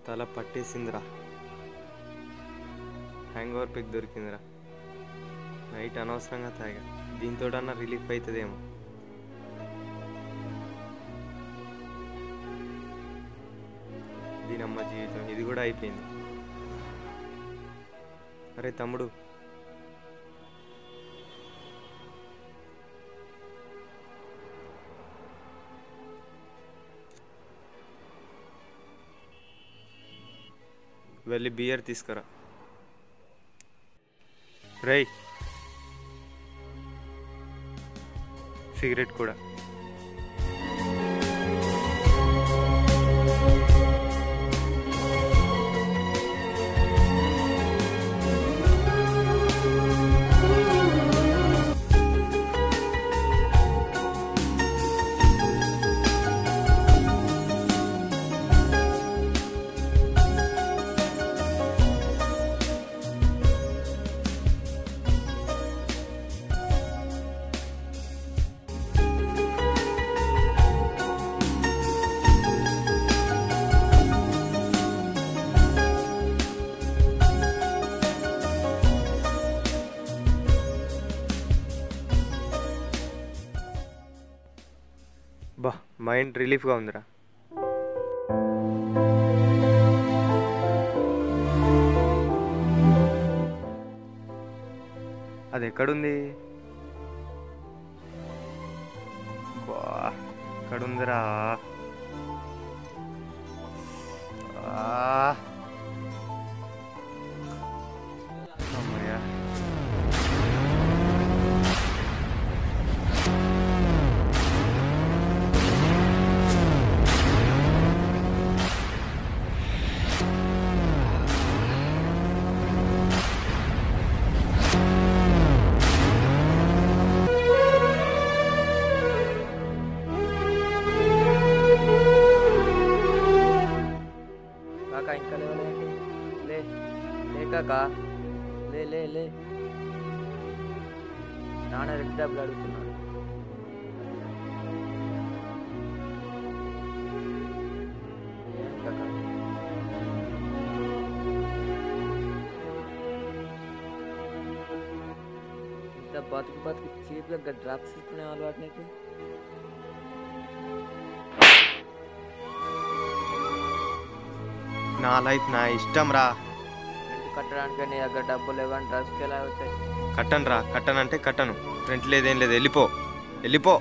తల పట్టేసిందిరా hang over పిక్ దొరికిందిరా నైట్ అనవసరంగా తాగా దీంతోటన్నా రిలీఫ్ అవుతుందేమో దీనమ్మ జీవితం ఇది కూడా అయిపోయింది అరే తమ్ముడు వెళ్ళి బియర్ తీసుకురా రై సిగరెట్ కూడా బా మైండ్ రిలీఫ్గా ఉందిరా అది ఎక్కడుంది బా ఎక్కడుందిరా ఆ. అమ్మయ్య. కాకా ఇంకా లేవలేండి లే లే కాకా లే లే లే నాన్న రెండు డబ్బులు అడుగుతున్నాడు ఏం కాకా ఇంత బతుకు బతుకు చీప్గా డ్రగ్స్ తీసుకునే అలవాటు నీకు నా లైఫ్ నా ఇష్టం రా ఇంటి కట్టడానికి నీ దగ్గర డబ్బులు లేవని డ్రగ్స్కి ఎలా అవుతాయి కట్టను రా కట్టను అంటే కట్టను రెంట్ లేదేం లేదు వెళ్ళిపో వెళ్ళిపో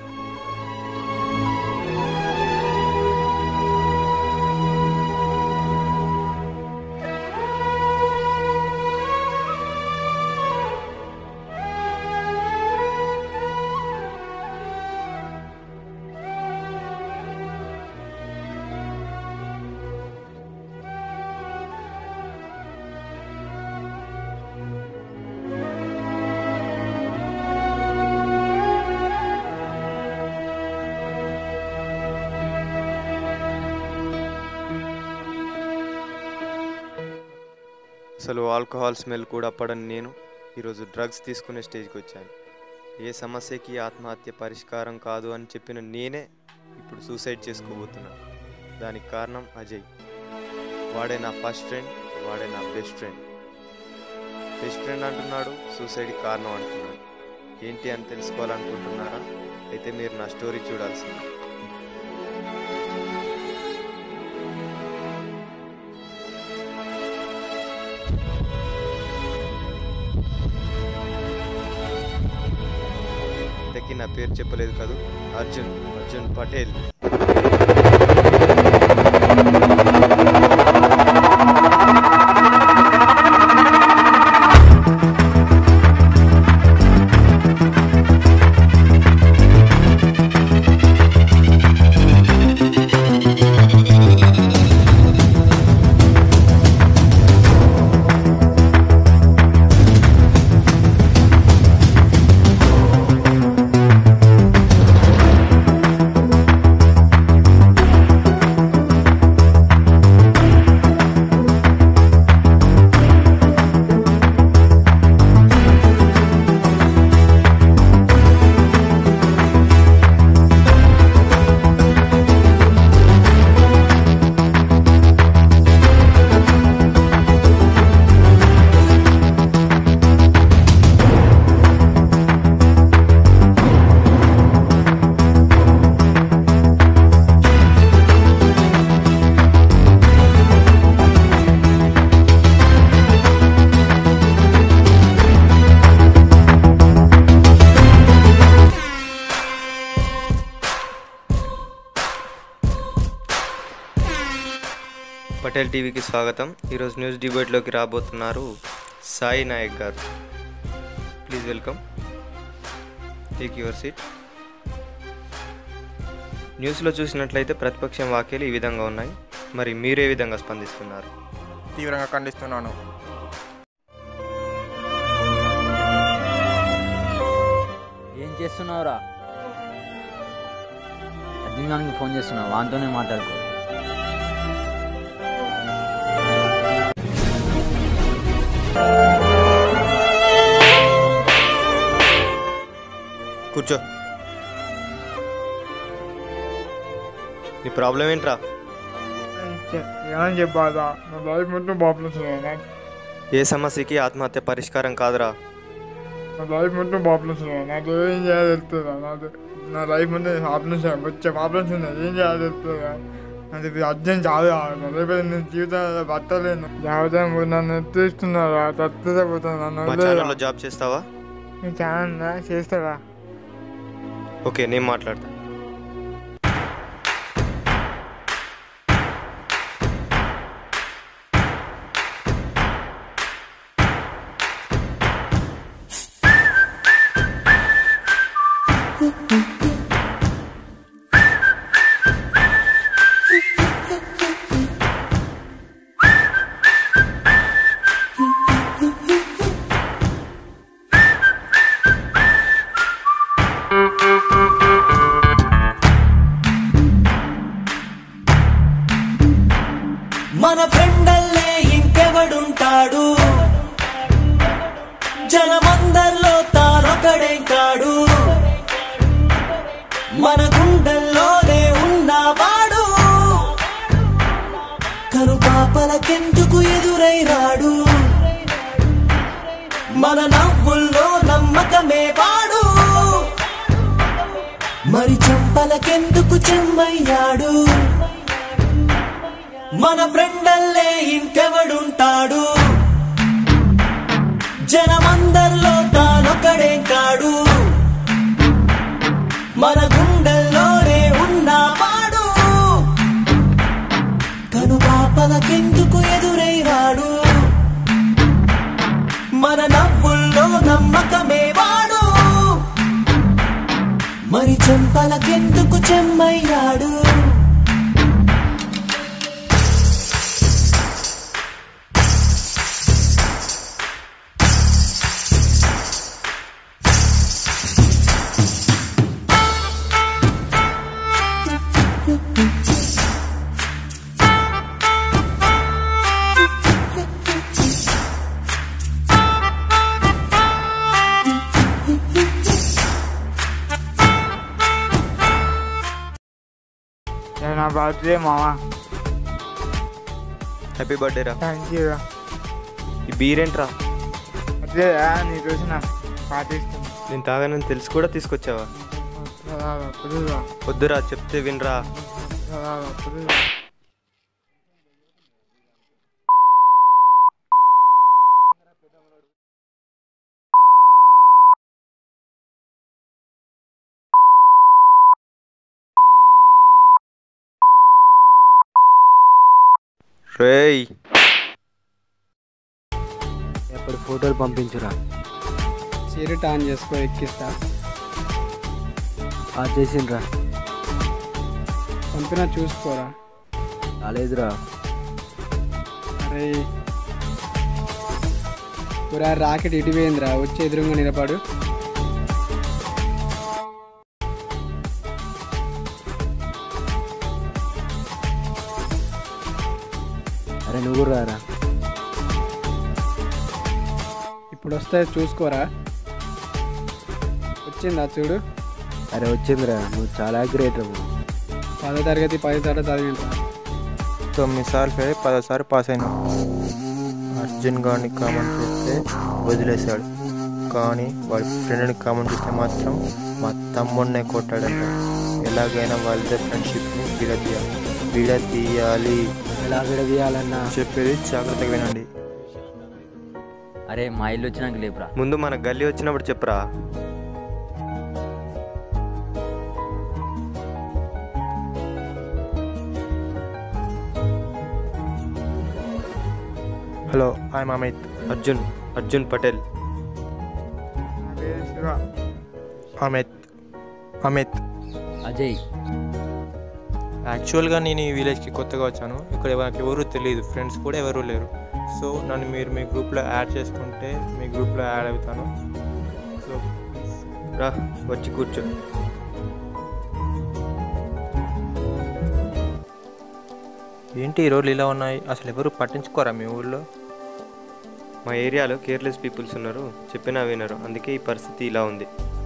అసలు ఆల్కహాల్ స్మెల్ కూడా పడని నేను ఈరోజు డ్రగ్స్ తీసుకునే స్టేజ్కి వచ్చాను ఏ సమస్యకి ఆత్మహత్య పరిష్కారం కాదు అని చెప్పిన నేనే ఇప్పుడు సూసైడ్ చేసుకోబోతున్నాను దానికి కారణం అజయ్ వాడే నా ఫస్ట్ ఫ్రెండ్ వాడే నా బెస్ట్ ఫ్రెండ్ బెస్ట్ ఫ్రెండ్ అంటున్నాడు సూసైడ్కి కారణం అంటున్నాడు ఏంటి అని తెలుసుకోవాలనుకుంటున్నారా అయితే మీరు నా స్టోరీ చూడాల్సింది ఇంతకీ నా పేరు చెప్పలేదు కాదు అర్జున్ అర్జున్ పటేల్ పటేల్ టీవీకి స్వాగతం ఈరోజు న్యూస్ డిబేట్లోకి రాబోతున్నారు Sai Naik garu please welcome take your seat న్యూస్లో చూసినట్లయితే ప్రతిపక్షం వ్యాఖ్యలు ఈ విధంగా ఉన్నాయి మరి మీరే విధంగా స్పందిస్తున్నారు తీవ్రంగా ఖండిస్తున్నాను ఏం చేస్తున్నావురా అర్జున్ గారికి ఫోన్ చేస్తున్నావు వానితోనే మాట్లాడుకో కూర్చో నీ ప్రాబ్లం ఏంట్రా ఏమని చెప్పాలా నా లైఫ్ మొత్తం ప్రాబ్లమ్స్ ఉన్నాయి నా- ఏ సమస్యకి ఆత్మహత్య పరిష్కారం కాదురా నా లైఫ్ మొత్తం ప్రాబ్లమ్స్ ఉన్నాయి నాకు ఏం చేయాలో తెలుస్తుందా నాకు నా లైఫ్ మొత్తం ప్రాబ్లమ్స్ ఉన్నాయి వచ్చే ప్రాబ్లమ్స్ ఉన్నాయి ఏం చేయాలో తెలుస్తుందా నాకు ఇది అర్జెంట్ చాలా రేపు నేను జీవితంలో బతలేను జాగ్రత్త నన్ను తీస్తున్నారా తట్టుపోతాను మా నన్ను ఛానల్లో జాబ్ చేస్తావా మీ ఛానల్ చేస్తారా ఓకే నేను మాట్లాడతా మన ఫ్రెండల్లే ఇంకెవడుంటాడు జనమందరిలో తానొకడే కాడు మన గుండెల్లోనే ఉన్నవాడు కనుపాపలకెందుకు ఎదురై రాడు మన నవ్వుల్లో నమ్మకమే వాడు మరి చెంపలకెందుకు చెమ్మయ్యాడు మన ఫ్రెండల్లే ఇంకెవడుంటాడు జనమందరిలో తానొకడే కాడు మన గుండెల్లోనే ఉన్నవాడు కనుపాపలకెందుకు ఎదురై రాడు మన నవ్వుల్లో నమ్మకమే వాడు మరి చెంపలకెందుకు చెమ్మయ్యాడు నేను నా బర్త్డే మామా హ్యాపీ బర్త్డే రా థ్యాంక్ యూ ఈ బీరేంట్రా అదే నీ రోజు నాకు పాటిస్తాను నేను తాగానని తెలిసి కూడా తీసుకొచ్చావా పుదుగా వద్దురా చెప్తే వినరా పుదుగా రేయ్ ఎప్పుడు ఫోటోలు పంపించురా సిగరెట్ ఆన్ చేసుకో ఎక్కిస్తా ఆ చేసిండ్రా పంపినా చూసుకోరా కాలేదురా అరే పురా రాకెట్ ఇటుపోయిందిరా వచ్చి ఎదురుగా నిలబడు అరే నువ్వు కూడా రారా ఇప్పుడు వస్తే చూసుకోరా వచ్చిందా చూడు అరే వచ్చిందిరా నువ్వు చాలా గ్రేట్ రా పదో తరగతి పది తరగతి చదివిండ్రా తొమ్మిది సార్లు ఫెయిల్ అయ్యి పదోసారి పాస్ అయినా అర్జున్ గారిని కామెంట్ చేస్తే వదిలేశాడు కానీ వాడి ఫ్రెండ్ని కామెంట్ చేస్తే మాత్రం మా తమ్ముడినే కొట్టాడంట ఎలాగైనా వాళ్ళిద్దరి ఫ్రెండ్షిప్ని విడదీయాలి విడదీయాలి ఎలా విడదీయాలన్నా చెప్పేది జాగ్రత్తగా వినండి అరే మా ఇల్లు వచ్చినాక లేపురా ముందు మన గల్లీ వచ్చినప్పుడు చెప్పరా హలో ఐఎమ్ అమిత్ అర్జున్ అర్జున్ పటేల్ నా పేరు శివ అమిత్ అమిత్ అజయ్ యాక్చువల్గా నేను ఈ విలేజ్కి కొత్తగా వచ్చాను ఇక్కడ నాకు ఎవరు తెలియదు ఫ్రెండ్స్ కూడా ఎవరు లేరు సో నన్ను మీరు మీ గ్రూప్లో యాడ్ చేసుకుంటే మీ గ్రూప్లో యాడ్ అవుతాను సో రా వచ్చి కూర్చో ఏంటి ఈ రోడ్లు ఇలా ఉన్నాయి అసలు ఎవరు పట్టించుకోరా మీ ఊళ్ళో మా ఏరియాలో కేర్లెస్ పీపుల్స్ ఉన్నారు చెప్పినా వినరు అందుకే ఈ పరిస్థితి ఇలా ఉంది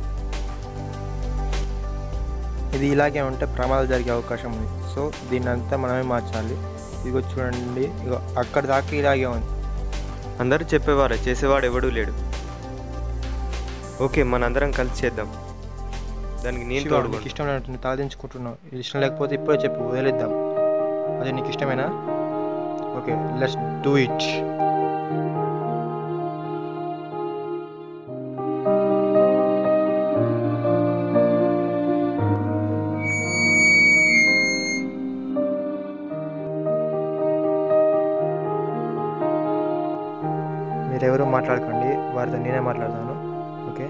ఇది ఇలాగే ఉంటే ప్రమాదాలు జరిగే అవకాశం ఉంది సో దీన్ని అంతా మనమే మార్చాలి ఇదిగో చూడండి ఇగో అక్కడ దాకా ఇలాగే ఉంది అందరూ చెప్పేవారే చేసేవాడు ఎవడూ లేడు ఓకే మనందరం కలిసి చేద్దాం దానికి నేను శివ, తోడుగా నీకు ఇష్టం లేనట్టు తలదించుకుంటున్నావు ఇది ఇష్టం లేకపోతే ఇప్పుడే చెప్పు వదిలేద్దాం అదే నీకు ఇష్టమేనా ఓకే లెట్స్ డూ ఇట్ మీరెవరూ మాట్లాడకండి వారితో నేనే మాట్లాడతాను ఓకే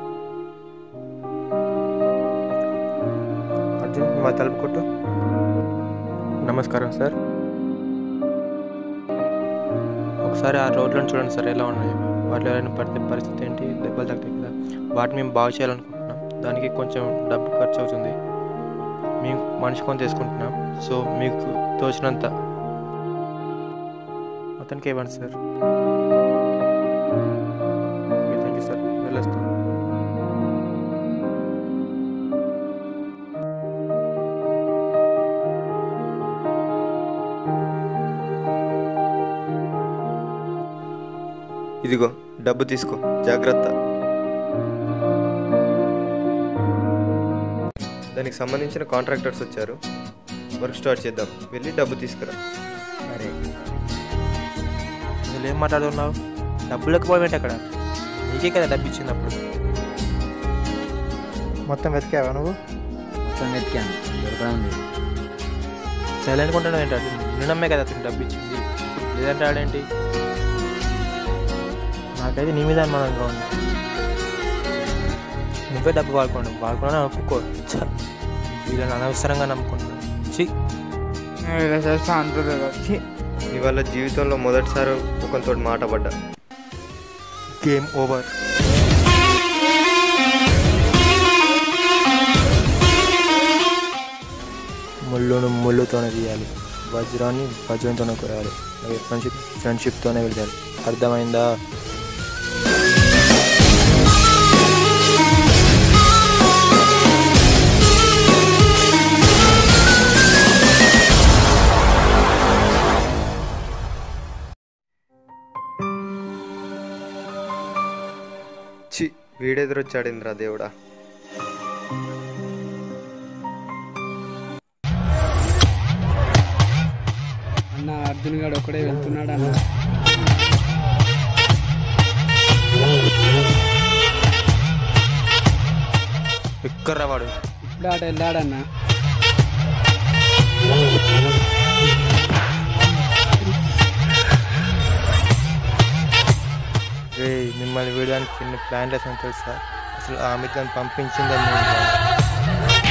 అర్జున్ మా తలుపు కొట్టు నమస్కారం సార్ ఒకసారి ఆ రోడ్లను చూడండి సార్ ఎలా ఉన్నాయి వాటిలో ఎవరైనా పడితే పరిస్థితి ఏంటి దెబ్బలు తగ్గుతాయి కదా వాటిని మేము బాగు చేయాలనుకుంటున్నాం దానికి కొంచెం డబ్బు ఖర్చు అవుతుంది మేము మనిషి కొని తీసుకుంటున్నాం సో మీకు తోచినంత అతనికి ఇవ్వండి sir okay thank you sir వెళ్ళొస్తాం ఇదిగో డబ్బు తీసుకో జాగ్రత్త దానికి సంబంధించిన కాంట్రాక్టర్స్ వచ్చారు వర్క్ స్టార్ట్ చేద్దాం వెళ్ళి డబ్బు తీసుకురా అరే నువ్వు ఏం మాట్లాడుతున్నావు డబ్బులకు పోయేంటి అక్కడ నీకే కదా డబ్బు ఇచ్చింది అప్పుడు మొత్తం వెతికావా నువ్వు మొత్తం వెతికాను దొరకడం లేదు సైలెంట్ కొంటాను ఏంటి నిన్నమ్మే కదా అతనికి డబ్బు ఇచ్చింది లేదంటే ఆడేంటి నాకైతే నీ మీద అనుమానంగా ఉంది నువ్వే డబ్బు వాడుకోండి వాడుకున్నా ఒప్పుకో ఛ, వీళ్ళని అనవసరంగా నమ్ముకుంటున్నాను ఛీ నేను ఇలా చేస్తా అంటుంది వచ్చి నీ వల్ల జీవితంలో మొదటిసారి ఒకరితో మాట పడ్డా గేమ్ ఓవర్ ముళ్ళును ముళ్ళుతోనే తీయాలి వజ్రాన్ని వజ్రంతోనే కొరాలి అలాగే ఫ్రెండ్షిప్ ఫ్రెండ్షిప్తోనే వెళ్ళాలి అర్థమైందా చి వీడెదురొచ్చాడేంద్రా దేవుడా అన్న అర్జున్ గాడు ఒకడే వెళ్తున్నాడు అన్న ఎక్కడ్రా వాడు ఇప్పుడు అటు వెళ్ళాడన్న రే మిమ్మల్ని వీడడానికి ఎన్ని ప్లాన్ వేసాను తెలుసా అసలు ఆ మిత్రం పంపించిందని నేను కాదు.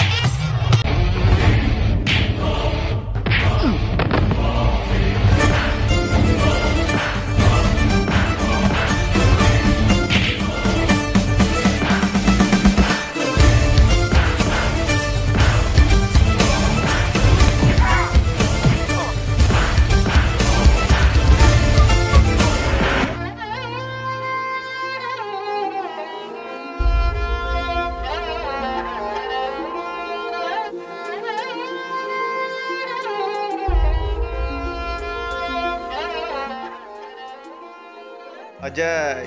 అజయ్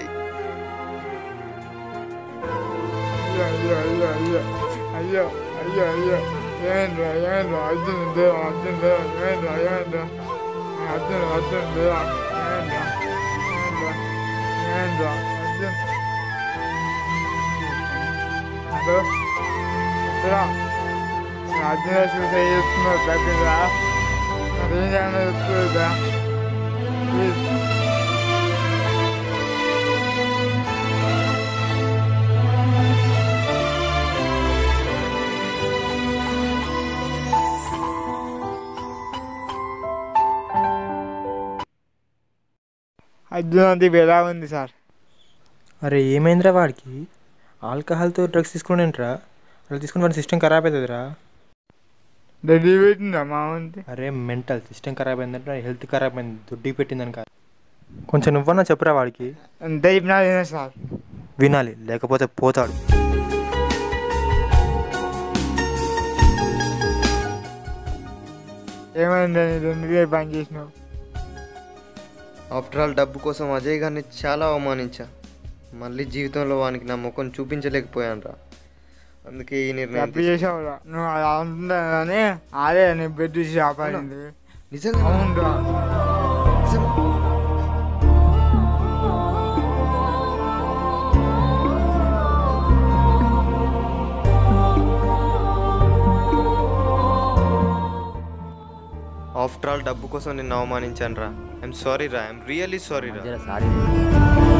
అయ్యో అయ్యో అయ్యో అయ్యో అయ్యో అయ్యో ఏంద్రా ఏంద్రా అర్జున్ దేవా అర్జున్ దేవా ఏంద్రా ఏంద్రా అర్జున్ అర్జున్ దేవా ఏంద్రా ఏంద్రా ఏంద్రా అర్జున్ హలో అసలా అర్జున్ సూసైడ్ చేస్తున్నావు తగ్గిందా అదేం చేయాలో చెప్తుందా ప్లీజ్ అర్జున్ అంటే ఎలా ఉంది సార్ అరే ఏమైందిరా వాడికి ఆల్కహాల్తో డ్రగ్స్ తీసుకునేంట్రా అలా తీసుకుని వాడి సిస్టమ్ ఖరాబ్ అవుతుందిరా ఢిల్లీ పెట్టిందా మా ఉంది అరే మెంటల్ సిస్టమ్ ఖరాబ్ అయిందంటే హెల్త్ ఖరాబ్ అయింది దుడ్డి పెట్టిందని కాదు కొంచెం నువ్వన్నా చెప్పురా వాడికి ఎంత చెప్పినా వినే సార్ వినాలి లేకపోతే పోతాడు ఏమైంది నీకు ఎందుకే పని చేసినావు ఆఫ్టర్ ఆల్ డబ్బు కోసం అజయ్ గారిని చాలా అవమానించా మళ్ళీ జీవితంలో వానికి నా ముఖం చూపించలేకపోయాను రా అందుకే ఈ నిర్ణయం తప్పు చేసావు నువ్వు అలా అంటున్నా కానీ అదే నీ బెడ్ తీసి ఆపాడింది తీసుకున్నా. నిజంగా అవునురా నిజమా? ఆఫ్టర్ ఆల్ డబ్బు కోసం నిన్ను అవమానించాను రా ఐఎమ్ సారీ రా ఐఎమ్ రియల్లీ సారీ రా జర సారీ